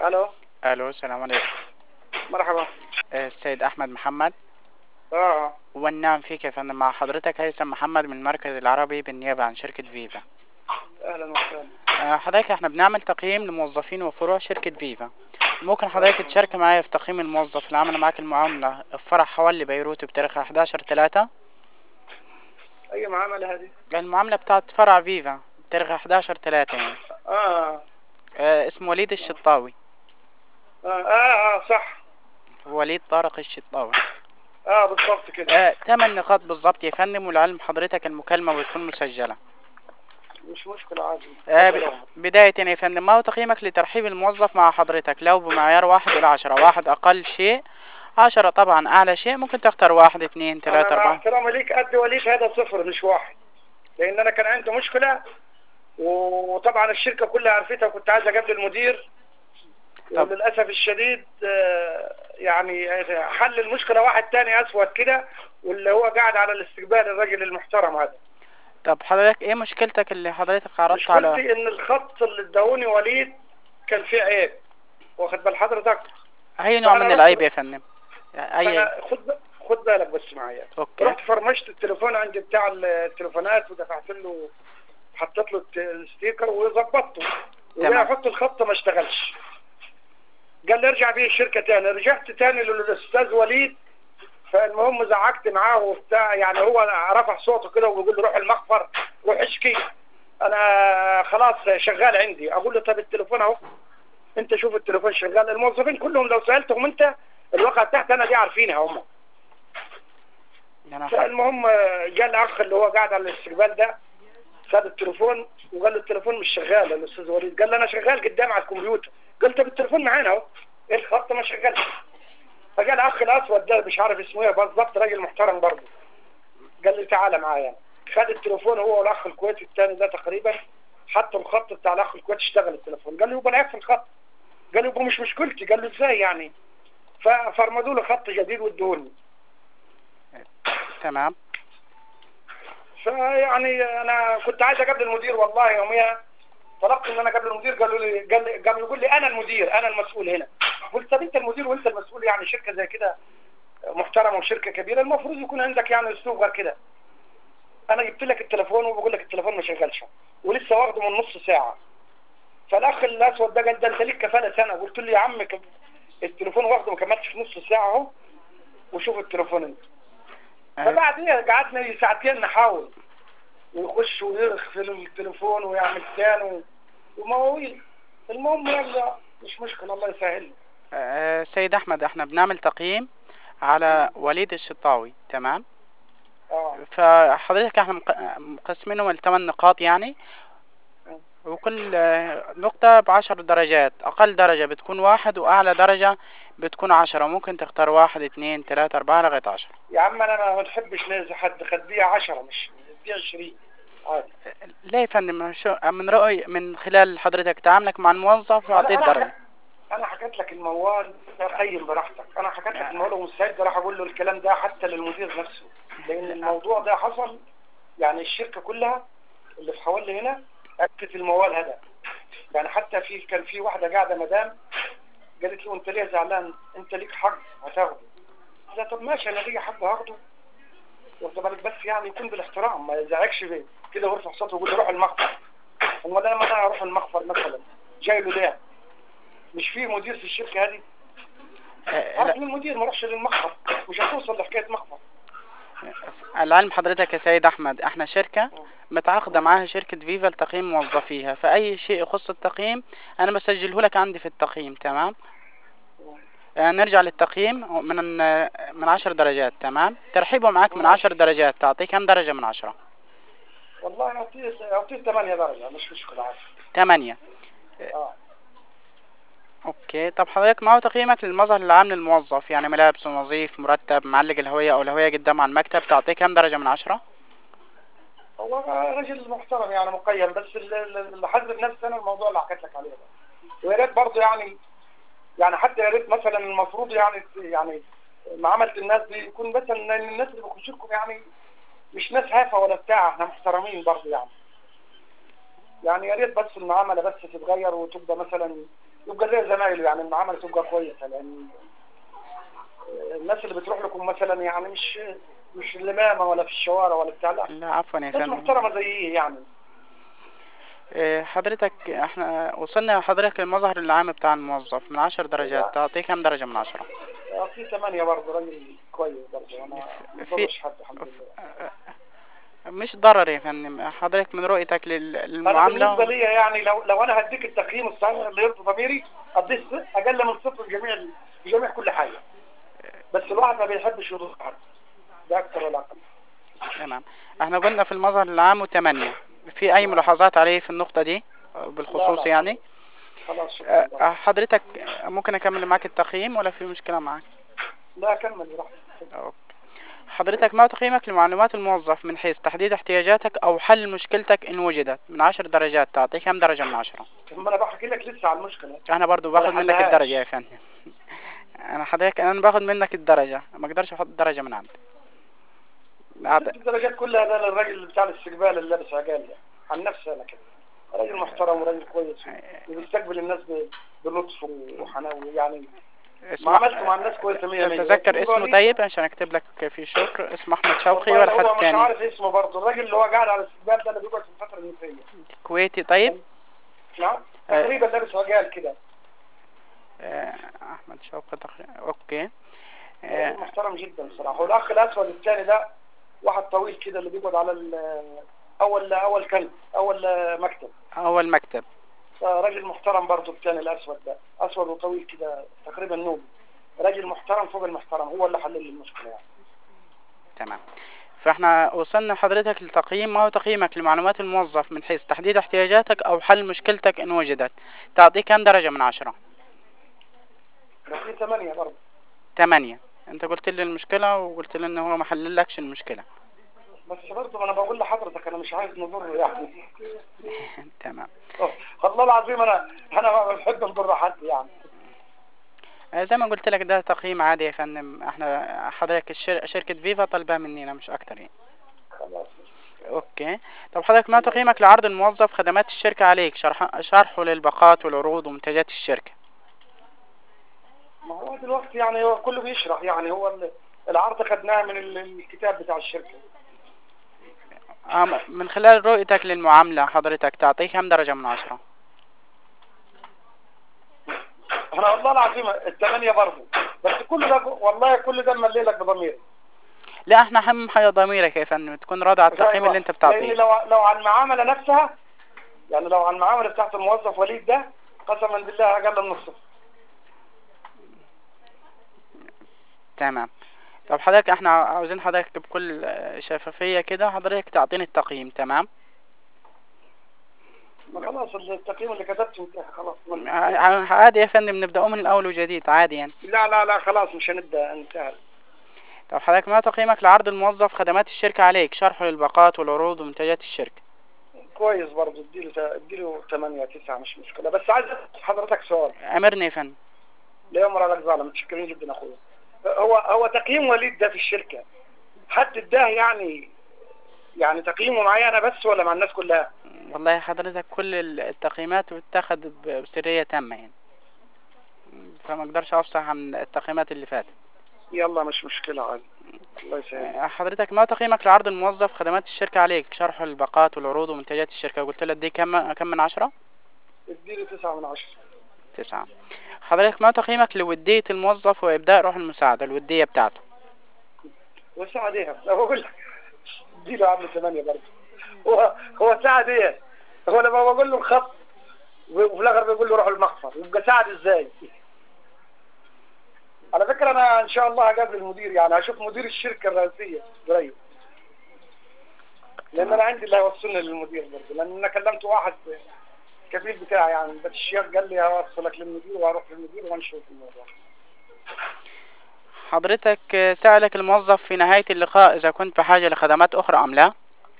الو الو السلام عليكم مرحبا آه، السيد احمد محمد اه والنعم فيك يا فندم مع حضرتك هيثم محمد من المركز العربي بالنيابة عن شركة فيفا اهلا وسهلا آه، حضرتك احنا بنعمل تقييم لموظفين وفروع شركة فيفا ممكن حضرتك تشارك معايا في تقييم الموظف اللي عمل معاك المعاملة في فرع حوالي بيروت بتاريخ 11 3 اي معامله هذه المعاملة بتاعت فرع فيفا بتاريخ 11 3 يعني اه آه، اسمه وليد الشطاوي اه اه, آه صح وليد طارق الشطاوي اه بالضبط كده آه، تمن نقاط بالظبط يا فندم ولعلم حضرتك المكالمة بتكون مسجلة مش مشكله عادي آه، اتفضل يا ب- أحمد. بداية يا فندم ما هو تقييمك لترحيب الموظف مع حضرتك لو بمعيار واحد إلى عشرة واحد أقل شيء عشرة طبعا أعلى شيء ممكن تختار واحد اثنين ثلاثة انا مع أربعة احترامي ليك قد وليد هذا صفر مش واحد لان انا كان عندي مشكله وطبعا الشركه كلها عرفتها وكنت عايز اقابل المدير طب. وللاسف الشديد آه، يعني حل المشكله واحد تاني اسود كده واللي هو قاعد على الاستقبال الراجل المحترم هذا طب حضرتك إيه مشكلتك اللي حضرتك عرضت على مشكلتي ان الخط اللي اداهوني وليد كان فيه عيب واخد بال حضرتك أي نوع فأنا من رحت- العيب يا فندم أي فانا خد خد بالك بس معايا أوكي رحت فرمشت التليفون عندي بتاع التليفونات ودفعت له حطيت له الت- الستيكر وظبطته وجاي تمام. احط الخط ما اشتغلش قال لي ارجع بيه الشركه تاني رجعت تاني للاستاذ وليد فالمهم زعقت معاه وبتاع يعني هو رفع صوته كده وبيقول لي روح المخفر روح اشكي انا خلاص شغال عندي اقول له طب التليفون اهو انت شوف التليفون شغال الموظفين كلهم لو سالتهم انت الواقع تحت انا دي عارفينها هم أنا ح- فالمهم آه، جاء الاخ اللي هو قاعد على الاستقبال ده خد التليفون وقال له التليفون مش شغال الاستاذ وليد قال له انا شغال قدام على الكمبيوتر قلت طب التليفون معانا اهو ايه الخط ما شغال فجاء الاخ الاسود ده مش عارف اسمه ايه بالظبط راجل محترم برضه قال لي تعالى معايا خد التليفون هو والاخ الكويتي الثاني ده تقريبا حط الخط بتاع الاخ الكويتي اشتغل التليفون قال له يبقى العيب في الخط قال له يبقى مش مشكلتي قال له ازاي يعني ففرمدوا له خط جديد وادوني تمام فيعني انا كنت عايز اقابل المدير والله يوميها طلبت ان انا اقابل المدير قالوا لي قال لي قام يقول لي انا المدير انا المسؤول هنا قلت طب انت المدير وانت المسؤول يعني شركه زي كده محترمه وشركه كبيره المفروض يكون عندك يعني اسلوب غير كده انا جبت لك التليفون وبقول لك التليفون ما شغالش ولسه واخده من نص ساعه فالاخ الاسود ده قال ده انت ليك كفاله سنه قلت له يا عم ك- التليفون واخده ما كملتش في نص ساعه اهو وشوف التليفون انت آه، فبعدين قعدنا ساعتين نحاول ويخش ويرخ في التليفون ويعمل تاني ومواويل المهم يلا مش مشكلة الله يسهل آه، سيد أحمد احنا بنعمل تقييم على وليد الشطاوي تمام اه فحضرتك احنا مق- مقسمينهم لثمان نقاط يعني وكل آه، نقطة بعشر درجات أقل درجة بتكون واحد وأعلى درجة بتكون عشرة ممكن تختار واحد اتنين تلاتة أربعة لغاية عشرة يا عم انا ما بحبش نازل حد خديه 10 مش دي 20 عادي ليه يا فندم شو من رأي من خلال حضرتك تعاملك مع الموظف وأعطيه أنا- درجة انا حكيت لك الموال قيم براحتك انا حكيت لك الموال ومستعد راح اقول له الكلام ده حتى للمدير نفسه لان الموضوع ده حصل يعني الشركه كلها اللي في حوالي هنا اكدت الموال هذا يعني حتى في كان في واحده قاعده مدام قالت له انت ليه زعلان انت ليك حق هتاخده قال طب ماشي انا ليا حق هاخده واخد بالك بس يعني يكون بالاحترام ما يزعجش بيه كده ويرفع صوته ويقول لي روح المخفر امال انا مثلا اروح المخفر مثلا جاي له ليه مش في مدير في الشركه هذه آه، عارف مين المدير ما اروحش للمخفر مش هتوصل لحكايه مخفر لا، العلم حضرتك يا سيد أحمد احنا شركة متعاقدة معاها شركة فيفا لتقييم موظفيها فأي شيء يخص التقييم أنا بسجله لك عندي في التقييم تمام آه، نرجع للتقييم من من عشر درجات تمام ترحيبه معاك من عشر درجات تعطيه كم درجة من عشرة والله اعطيه اعطيه 8 درجه مش مشكله عادي تمانية اه اوكي طب حضرتك ما هو تقييمك للمظهر العام للموظف يعني ملابس نظيف مرتب معلق الهوية او الهوية قدام على المكتب تعطيه كم درجة من عشرة هو راجل محترم يعني مقيم بس ال- ال- اللي حذر نفسي انا الموضوع اللي حكيت لك عليه ده ويا ريت برضه يعني يعني حتى يا ريت مثلا المفروض يعني يعني معامله الناس دي يكون مثلا إن الناس اللي بيخشوا لكم يعني مش ناس هافه ولا بتاع احنا محترمين برضه يعني يعني يا ريت بس المعامله بس تتغير وتبقى مثلا يبقى زي زمايله يعني المعامله تبقى كويسه لان الناس اللي بتروح لكم مثلا يعني مش مش اللمامه ولا في الشوارع ولا بتاع لا لا عفوا يا ناس فندم محترمه زي ايه يعني إيه، حضرتك احنا وصلنا حضرتك للمظهر العام بتاع الموظف من عشر درجات تعطيه كام درجة من عشرة آه، في ثمانية برضه راجل كويس برضه انا ما في- بضرش حد الحمد لله مش ضرر يا فندم حضرتك من رؤيتك لل- انا للمعاملة بالنسبه لي يعني لو لو انا هديك التقييم الصحيح اللي يرضي ضميري اديه س- اقل من صفر جميع جميع كل حاجه بس الواحد ما بيحبش يضر حد ده اكتر ولا اقل تمام احنا قلنا في المظهر العام وثمانية في اي ملاحظات عليه في النقطة دي بالخصوص لا. يعني خلاص شكرا أه، حضرتك ممكن اكمل معاك التقييم ولا في مشكلة معاك لا كمل براحتك أوكي. حضرتك ما تقييمك لمعلومات الموظف من حيث تحديد احتياجاتك او حل مشكلتك ان وجدت من عشر درجات تعطيه كام درجة من عشرة ما انا بحكي لك لسه على المشكله انا برضو باخد ولا منك حلهاش. الدرجة يا فندم انا حضرتك انا باخد منك الدرجة ما اقدرش احط درجة من عندي أعط- الدرجات كلها ده للراجل بتاع الاستقبال اللي لابس عقال ده عن نفسي انا كده راجل محترم وراجل كويس وبيستقبل الناس ب- بلطف وحناوي يعني اسمه معاملته مع الناس كويسه 100 100 تتذكر اسمه طيب عشان اكتب لك في شكر اسمه احمد شوقي ولا هو حد مش تاني عارف اسمه برضه الراجل اللي هو قاعد على الاستقبال ده اللي بيقعد في الفتره النسائيه كويتي طيب نعم آه. تقريبا لابس عقال كده آه، احمد شوقي تقريبا اوكي راجل آه، محترم جدا صراحه والاخ الاسود الثاني ده واحد طويل كده اللي بيقعد على ال- اول اول كلب اول مكتب اول مكتب راجل محترم برضه الثاني الاسود ده اسود وطويل كده تقريبا نوبي راجل محترم فوق المحترم هو اللي حل لي المشكله يعني تمام فاحنا وصلنا حضرتك لتقييم ما هو تقييمك لمعلومات الموظف من حيث تحديد احتياجاتك او حل مشكلتك ان وجدت تعطيه كام درجة من عشرة بس في ثمانية برضه تمانية انت قلت لي المشكلة وقلت لي ان هو ما حللكش المشكلة بس برضه انا بقول لحضرتك انا مش عايز نضر يعني تمام والله العظيم انا انا ما بحب نضر حد يعني آه، زي ما قلت لك ده تقييم عادي يا فندم احنا حضرتك الشر... شركة فيفا طالباه مننا مش اكتر يعني خلاص اوكي طب حضرتك ما تقييمك لعرض الموظف خدمات الشركة عليك شرح... شرحه للباقات والعروض ومنتجات الشركة ما هو دلوقتي يعني هو كله بيشرح يعني هو ال- العرض خدناه من ال- الكتاب بتاع الشركة آه، م- من خلال رؤيتك للمعاملة حضرتك تعطيه كم درجة من عشرة انا والله العظيم الثمانية برضه بس كل ده والله كل ده مليلك بضميري لا احنا اهم حاجة ضميرك يا فندم تكون راضي على التقييم أيوة. اللي انت لان بتعطيه لو لو على المعاملة نفسها يعني لو على المعاملة بتاعت الموظف وليد ده قسما بالله اقل من الصفر تمام طب حضرتك احنا عاوزين حضرتك بكل آه، شفافية كده حضرتك تعطيني التقييم تمام ما خلاص التقييم اللي كتبته انتهى خلاص ع- عادي يا فندم نبدأ من الأول وجديد عادي يعني لا لا لا خلاص مش هنبدا انتهى طب حضرتك ما تقييمك لعرض الموظف خدمات الشركة عليك شرحه للباقات والعروض ومنتجات الشركة كويس برضه اديله تا- اديله 8 9 مش مشكله بس عايز اسال حضرتك سؤال أمرني يا فندم لا يمر عليك ظالم متشكرين جدا اخويا هو هو تقييم وليد ده في الشركه حد اداه يعني يعني تقييمه معايا انا بس ولا مع الناس كلها والله حضرتك كل ال- التقييمات بتتاخد ب- بسرية تامة يعني فما اقدرش افصح عن التقييمات اللي فاتت يلا مش مشكله عادي الله يسهل آه، حضرتك ما تقييمك لعرض الموظف خدمات الشركة عليك شرحه للباقات والعروض ومنتجات الشركة قلت له دي كم كم من عشرة اديله 9 من 10 تسعة حضرتك ما تقييمك لودية الموظف وإبداء روح المساعدة الودية بتاعته وساعة ايه لا بقول لك اديله عامل 8 برضه هو هو ساعة ايه هو لما بقول له خط وفي الاخر بيقول له روح المخفر يبقى ساعد ازاي على فكرة انا ان شاء الله هقابل المدير يعني هشوف مدير الشركة الرئيسية قريب لان انا عندي اللي هيوصلني للمدير برضه لان انا كلمت واحد كفيل بتاعي يعني بس الشيخ قال لي هوصلك للمدير وهروح للمدير ونشوف الموضوع حضرتك آه، سألك الموظف في نهاية اللقاء إذا كنت بحاجة لخدمات أخرى أم لا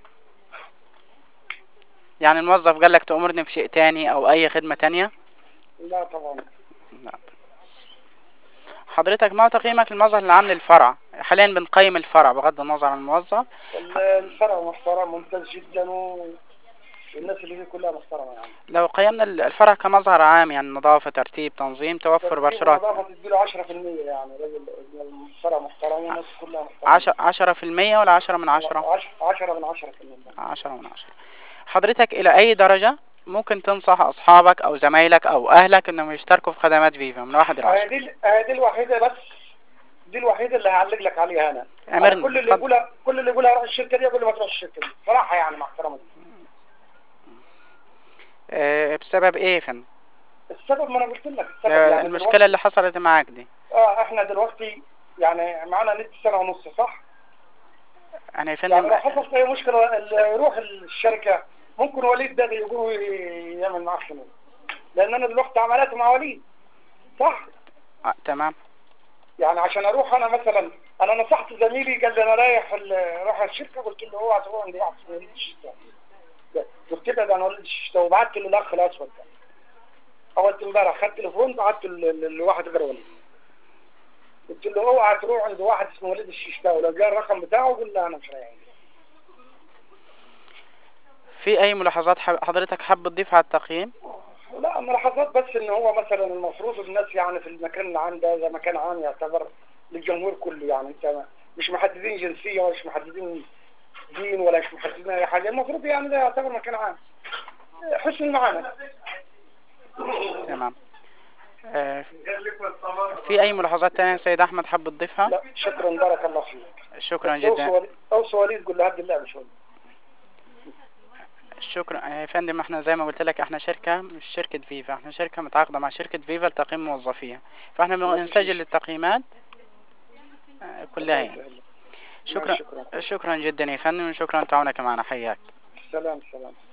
يعني الموظف قال لك تأمرني بشيء تاني أو أي خدمة تانية لا طبعا لا. حضرتك ما تقييمك للمظهر العام للفرع حاليا بنقيم الفرع بغض النظر عن الموظف الفرع محترم ممتاز جدا و... الناس اللي فيه كلها محترمه يعني لو قيمنا ال- الفرع كمظهر عام يعني نظافة ترتيب تنظيم توفر بشرات اضافه تديله 10% يعني راجل الفرع محترم والناس كلها محترمه عشرة عشرة في المية ولا عشرة من عشرة 10 من 10 في المية عشرة من عشرة حضرتك إلى أي درجة ممكن تنصح أصحابك أو زمايلك أو أهلك إنهم يشتركوا في خدمات فيفا من واحد هي لعشرة دي هي دي الوحيده بس دي الوحيده اللي هعلق لك عليها انا أمرني، أنا كل اللي اتفضل. يقولها كل اللي يقولها روح الشركه دي اقول له ما تروحش الشركه دي صراحه يعني مع احترامي آه، بسبب إيه يا فندم؟ السبب ما انا قلت لك السبب آه، يعني المشكلة اللي حصلت معاك دي اه احنا دلوقتي يعني معانا نت سنه ونص صح؟ أنا يا يعني لو فندم حصل اي مشكله ال- يروح الشركه ممكن وليد ده يقولوا يعمل معاه شنو؟ لان انا دلوقتي عملت مع وليد صح؟ آه، تمام يعني عشان اروح انا مثلا انا نصحت زميلي قال لي انا رايح ال- رايح الشركه قلت له اوعى تروح عند واحد اسمه وليد الشتاء قلت ابعد عن وليد الشتاء وبعت له الاخ الاسود ده اول امبارح خدت تليفون بعت ل- لواحد غير وليد قلت له اوعى تروح عند واحد اسمه وليد الششتاوي لو جاء الرقم بتاعه قول له انا مش رايح في أي ملاحظات حب- حضرتك حابب تضيفها على التقييم؟ لا ملاحظات بس ان هو مثلا المفروض الناس يعني في المكان العام ده اذا مكان عام يعتبر للجمهور كله يعني انت مش محددين جنسيه ولا مش محددين دين ولا مش محددين اي حاجه المفروض يعني ده يعتبر مكان عام حسن معانا تمام آه، في أي ملاحظات تانية يا سيد أحمد حابب تضيفها؟ لا شكرا بارك الله فيك شكرا اوصي جدا وليد- اوصي وليد قول له هدي اللعبه شويه شكرا يا فندم احنا زي ما قلت لك احنا شركة مش شركة فيفا احنا شركة متعاقدة مع شركة فيفا لتقييم موظفيها فاحنا بنسجل التقييمات آه، كلها يعني شكرا شكرا شكرا جدا يا فندم وشكرا تعاونك معنا حياك سلام سلام